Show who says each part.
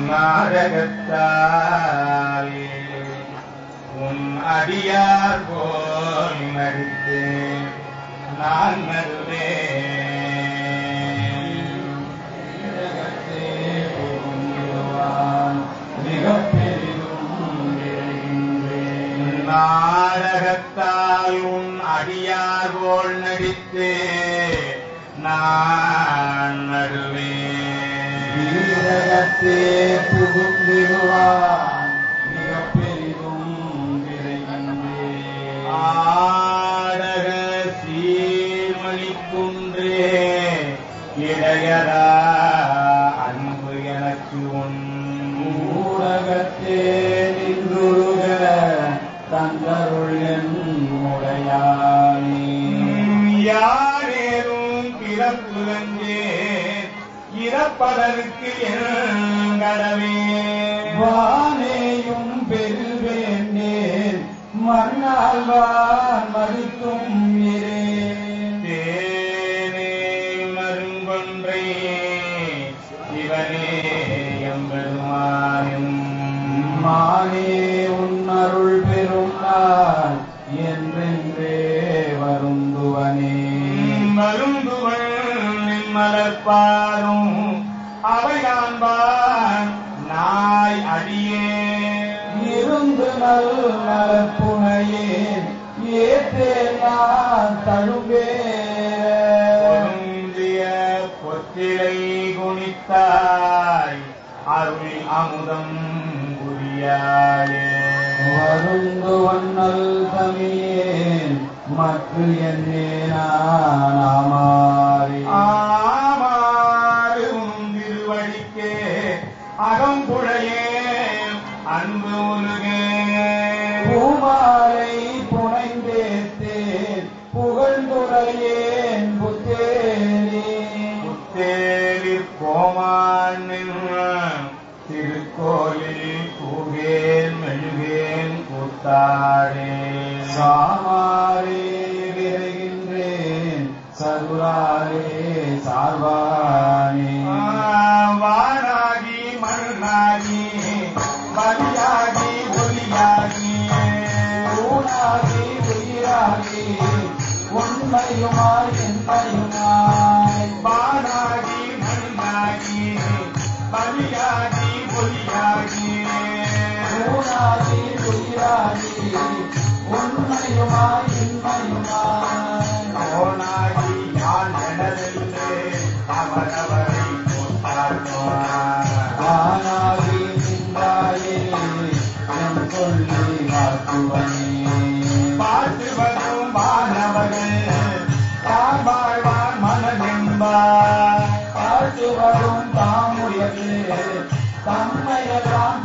Speaker 1: நாடகத்தால் உன் அடியார் போல் நடித்து நான் நாடகத்தால் உன் அடியார் போல் நடித்து நான் நடுவேன்
Speaker 2: வீரகத்தே புகுந்திடுவான் மிக பெரிதும் விரைகின்றேன்
Speaker 1: ஆடக சீர்மணி குன்றே இடையரா அன்பு எனக்கு உன்
Speaker 2: ஊடகத்தே நின்றுருக தந்தருள் என்னுடையானே
Speaker 1: யாரேனும் பிறப்புலஞ்சே இறப்பதற்கு எங்கடவே
Speaker 2: வானேயும் பெருவேண்டேன் மண்ணாழ்வான் மதிக்கும் இரேன்
Speaker 1: தேனே மருங்கொன்றை சிவனே எம்பெருமானும்
Speaker 2: மானே உன் அருள் பெரும் நாள் என்றென்றே வருந்துவனே
Speaker 1: மருந்துவன் மலர்ப்பாரும் அவை காண்பான் நாய் அடியே
Speaker 2: இருந்து நல் நலப்புனையேன் ஏற்றே நான் தழும்பேற
Speaker 1: பொருந்திய பொத்திலை குனித்தாய் அருள் அமுதம் புரியாயே
Speaker 2: வருந்து வண்ணல் தமியேன் மற்ற என்னே நாமாறி
Speaker 1: ஆமாறு உன் திருவடிக்கே அகம்புழையே அன்பு உருகே
Speaker 2: பூமாலை புனைந்தேத்தேன் புகழ்ந்துரையேன் புத்தேரி
Speaker 1: புத்தேரிற் கோமான் திருக்கோயில் கூகேன் மெழுகேன் கூத்தாடே
Speaker 2: சாமாரே விரைகின்றேன் சதுராரே சார்வானே
Speaker 1: வானாகி மண்ணாகி பலியாகி ஒலியாகி
Speaker 2: ஊனாகி உயிராகி உண்மையுமாய் என்னையுமாய்
Speaker 1: வானாகி மண்ணாகி பலியாகி ஒலியாகி
Speaker 2: ஊனாகி உயிராகி உண்மையுமாய் இன்மையுமாய்
Speaker 1: ஓனாகி யான் எனதென்று அவரவரை கொண்டாடுவார்
Speaker 2: ஆனாகி நின்றாயே என் சொல்லி வாழ்த்துவனே
Speaker 1: பாட்டு வரும் வானவர்கள் தாம் வாழ்வான் மனமென்பார்
Speaker 2: காட்டு வரும் தாமுயது தம்மையெல்லாம்